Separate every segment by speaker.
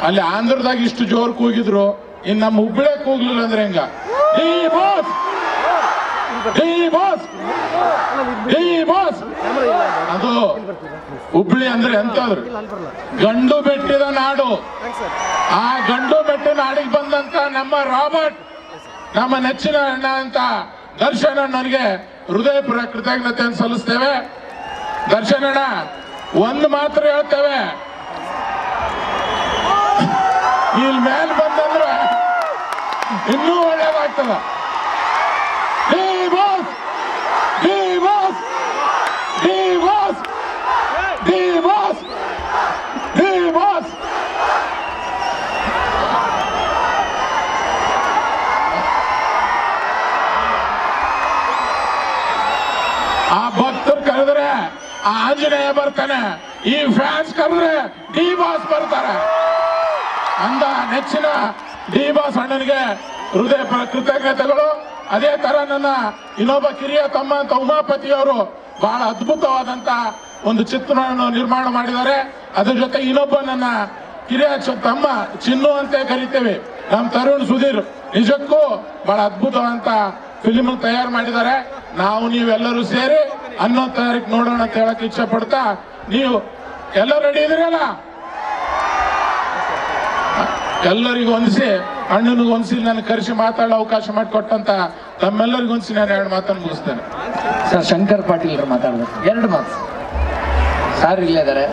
Speaker 1: ಅಲ್ಲಿ ಆಂಧ್ರದಾಗ ಇಷ್ಟು ಜೋರ್ ಕೂಗಿದ್ರು ಇನ್ ನಮ್ಮ ಹುಬ್ಬಳ್ಳಿ ಕೂಗ್ಲಿಲ್ಲ ಅಂದ್ರೆ ಹೆಂಗ D boss D boss D boss ಅದು ಹುಬ್ಳಿ ಅಂದ್ರೆ ಎಂತದ್ರು ಗಂಡು ಬೆಟ್ಟಿದ ನಾಡು ಆ ಗಂಡು ಬೆಟ್ಟ ನಾಡಿಗೆ ಬಂದಂತ ನಮ್ಮ ರಾಬರ್ಟ್ ನಮ್ಮ ನೆಚ್ಚಿನ ಅಣ್ಣ ಅಂತ ದರ್ಶನ್ ಅಣ್ಣನಿಗೆ ಹೃದಯಪೂರ್ವಕ ಕೃತಜ್ಞತೆಯನ್ನು ಸಲ್ಲಿಸ್ತೇವೆ ದರ್ಶನ್ ಅಣ್ಣ ಒಂದು ಮಾತ್ರ ಹೇಳ್ತೇವೆ ಇಲ್ಲಿ ಮೇಲೆ ಬಂದಂದ್ರೆ ಇನ್ನೂ ಒಳ್ಳೇದಾಗ್ತದ D boss D boss D boss D boss D boss ಆ ಭಕ್ತರು ಕರೆದ್ರೆ ಆ ಆಂಜನೇಯ ಬರ್ತಾನೆ ಈ ಫ್ಯಾನ್ಸ್ ಕರೆದ್ರೆ ಡಿ ಬಾಸ್ ಬರ್ತಾರೆ ಅಂದ ನೆಚ್ಚಿನ ಡಿ ಬಾಸ್ ಅಣ್ಣನಿಗೆ ಹೃದಯ ಕೃತಜ್ಞತೆಗಳು ಅದೇ ತರ ನನ್ನ ಇನ್ನೊಬ್ಬ ಕಿರಿಯ ತಮ್ಮ ಅಂತ ಉಮಾಪತಿ ಅವರು ಬಹಳ ಅದ್ಭುತವಾದಂತ ಒಂದು ಚಿತ್ರವನ್ನು ನಿರ್ಮಾಣ ಮಾಡಿದ್ದಾರೆ ಅದ್ರ ಜೊತೆ ಇನ್ನೊಬ್ಬ ನನ್ನ ಕಿರಿಯ ಚ- ತಮ್ಮ ಚಿನ್ನು ಅಂತ ಕರಿತೇವೆ ನಮ್ಮ ತರುಣ್ ಸುಧೀರ್ ನಿಜಕ್ಕೂ ಬಹಳ ಅದ್ಭುತವಂತ ಫಿಲಿಮ್ ತಯಾರು ಮಾಡಿದ್ದಾರೆ ನಾವು ನೀವೆಲ್ಲರೂ ಸೇರಿ ಹನ್ನೊಂದು ತಾರೀಕು ನೋಡೋಣ ಅಂತ ಹೇಳಕ್ ಇಚ್ಛೆ ಪಡ್ತಾ ನೀವು ಎಲ್ಲ ರೆಡಿ ಇದ್ರಲ್ಲ ಎಲ್ಲರಿಗೂ ಹೊಂದಿಸಿ ಅಣ್ಣನಿಗೆ ಹೊಂದಿಸಿ ನನಗೆ ಕರೆಸಿ ಮಾತಾಡೋ ಅವಕಾಶ ಮಾಡಿಕೊಟ್ಟಂತ ತಮ್ಮೆಲ್ಲರಿಗೂ ಹೊಂದಿಸಿ ನಾನು ಎರಡು ಮಾತನ್ನು ಮುಗಿಸ್ತೇನೆ
Speaker 2: ಸರ್ ಶಂಕರ್ ಪಾಟೀಲ್ ಮಾತಾಡ್ಬೇಕು ಎರಡು ಮಾತು ಸಾರ್ ಇಲ್ಲೇ ಇದ್ದಾರೆ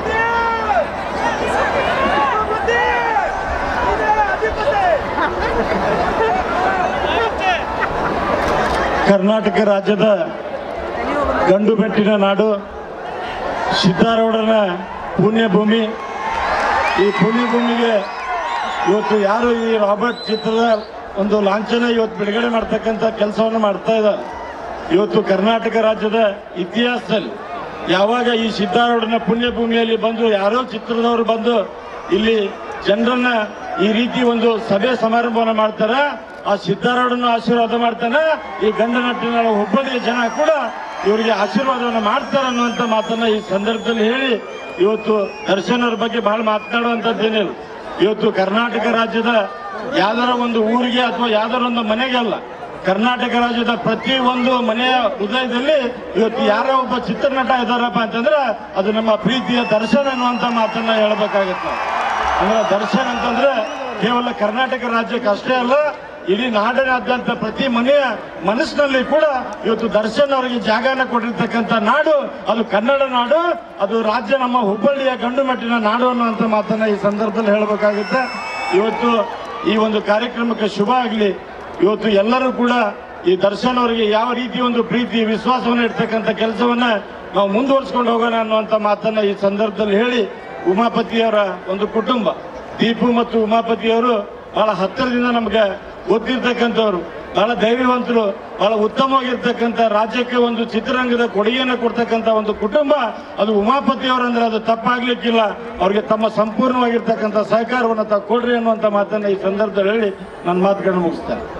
Speaker 3: ಕರ್ನಾಟಕ ರಾಜ್ಯದ ಗಂಡು ಬೆಟ್ಟಿನ ನಾಡು ಸಿದ್ದಾರೂಢನ ಪುಣ್ಯಭೂಮಿ ಈ ಪುಣ್ಯಭೂಮಿಗೆ ಇವತ್ತು ಯಾರು ಈ ರಾಬರ್ಟ್ ಚಿತ್ರದ ಒಂದು ಲಾಂಛನ ಇವತ್ತು ಬಿಡುಗಡೆ ಮಾಡ್ತಕ್ಕಂಥ ಕೆಲಸವನ್ನು ಮಾಡ್ತಾ ಇದ್ದಾರೆ ಇವತ್ತು ಕರ್ನಾಟಕ ರಾಜ್ಯದ ಇತಿಹಾಸದಲ್ಲಿ ಯಾವಾಗ ಈ ಸಿದ್ದಾರೂಢನ ಪುಣ್ಯಭೂಮಿಯಲ್ಲಿ ಬಂದು ಯಾರೋ ಚಿತ್ರದವರು ಬಂದು ಇಲ್ಲಿ ಜನರನ್ನ ಈ ರೀತಿ ಒಂದು ಸಭೆ ಸಮಾರಂಭವನ್ನು ಮಾಡ್ತಾರ ಆ ಸಿದ್ದಾರೂಢನ ಆಶೀರ್ವಾದ ಮಾಡ್ತಾನೆ ಈ ಗಂಡ ನಟ್ಟಿನ ಹುಬ್ಬಳ್ಳಿಯ ಜನ ಕೂಡ ಇವರಿಗೆ ಆಶೀರ್ವಾದವನ್ನು ಮಾಡ್ತಾರೆ ಅನ್ನುವಂಥ ಮಾತನ್ನ ಈ ಸಂದರ್ಭದಲ್ಲಿ ಹೇಳಿ ಇವತ್ತು ದರ್ಶನ್ ಅವ್ರ ಬಗ್ಗೆ ಬಹಳ ಮಾತನಾಡುವಂಥದ್ದೇನಿಲ್ಲ ಇವತ್ತು ಕರ್ನಾಟಕ ರಾಜ್ಯದ ಯಾವ್ದಾರ ಒಂದು ಊರಿಗೆ ಅಥವಾ ಯಾವ್ದಾರ ಒಂದು ಮನೆಗೆ ಅಲ್ಲ ಕರ್ನಾಟಕ ರಾಜ್ಯದ ಪ್ರತಿ ಒಂದು ಮನೆಯ ಹೃದಯದಲ್ಲಿ ಇವತ್ತು ಯಾರ ಒಬ್ಬ ಚಿತ್ರನಟ ಇದ್ದಾರಪ್ಪ ಅಂತಂದ್ರೆ ಅದು ನಮ್ಮ ಪ್ರೀತಿಯ ದರ್ಶನ್ ಅನ್ನುವಂತ ಮಾತನ್ನ ಹೇಳ್ಬೇಕಾಗತ್ತೆ ಅಂದ್ರೆ ದರ್ಶನ್ ಅಂತಂದ್ರೆ ಕೇವಲ ಕರ್ನಾಟಕ ರಾಜ್ಯಕ್ಕೆ ಅಷ್ಟೇ ಅಲ್ಲ ಇಡೀ ನಾಡಿನಾದ್ಯಂತ ಪ್ರತಿ ಮನೆಯ ಮನಸ್ಸಿನಲ್ಲಿ ಕೂಡ ಇವತ್ತು ದರ್ಶನ್ ಅವರಿಗೆ ಜಾಗನ ಕೊಟ್ಟಿರ್ತಕ್ಕಂಥ ನಾಡು ಅದು ಕನ್ನಡ ನಾಡು ಅದು ರಾಜ್ಯ ನಮ್ಮ ಹುಬ್ಬಳ್ಳಿಯ ಗಂಡು ಮೆಟ್ಟಿನ ನಾಡು ಅನ್ನುವಂಥ ಮಾತನ್ನ ಈ ಸಂದರ್ಭದಲ್ಲಿ ಹೇಳಬೇಕಾಗುತ್ತೆ ಇವತ್ತು ಈ ಒಂದು ಕಾರ್ಯಕ್ರಮಕ್ಕೆ ಶುಭ ಆಗಲಿ ಇವತ್ತು ಎಲ್ಲರೂ ಕೂಡ ಈ ದರ್ಶನ್ ಅವರಿಗೆ ಯಾವ ರೀತಿ ಒಂದು ಪ್ರೀತಿ ವಿಶ್ವಾಸವನ್ನು ಇಡ್ತಕ್ಕಂಥ ಕೆಲಸವನ್ನ ನಾವು ಮುಂದುವರಿಸ್ಕೊಂಡು ಹೋಗೋಣ ಅನ್ನುವಂಥ ಮಾತನ್ನ ಈ ಸಂದರ್ಭದಲ್ಲಿ ಹೇಳಿ ಉಮಾಪತಿಯವರ ಒಂದು ಕುಟುಂಬ ದೀಪು ಮತ್ತು ಉಮಾಪತಿಯವರು ಬಹಳ ಹತ್ತಿರದಿಂದ ನಮ್ಗೆ ಗೊತ್ತಿರ್ತಕ್ಕಂಥವ್ರು ಬಹಳ ಧೈರ್ಯವಂತರು ಬಹಳ ಉತ್ತಮವಾಗಿರ್ತಕ್ಕಂಥ ರಾಜ್ಯಕ್ಕೆ ಒಂದು ಚಿತ್ರರಂಗದ ಕೊಡುಗೆಯನ್ನು ಕೊಡ್ತಕ್ಕಂಥ ಒಂದು ಕುಟುಂಬ ಅದು ಉಮಾಪತಿಯವರಂದ್ರೆ ಅದು ತಪ್ಪಾಗ್ಲಿಕ್ಕಿಲ್ಲ ಅವ್ರಿಗೆ ತಮ್ಮ ಸಂಪೂರ್ಣವಾಗಿರ್ತಕ್ಕಂಥ ಸಹಕಾರವನ್ನು ತಾವು ಕೊಡ್ರಿ ಅನ್ನುವಂಥ ಮಾತನ್ನ ಈ ಸಂದರ್ಭದಲ್ಲಿ ಹೇಳಿ ನನ್ನ ಮಾತುಗಳನ್ನು ಮುಗಿಸ್ತಾರೆ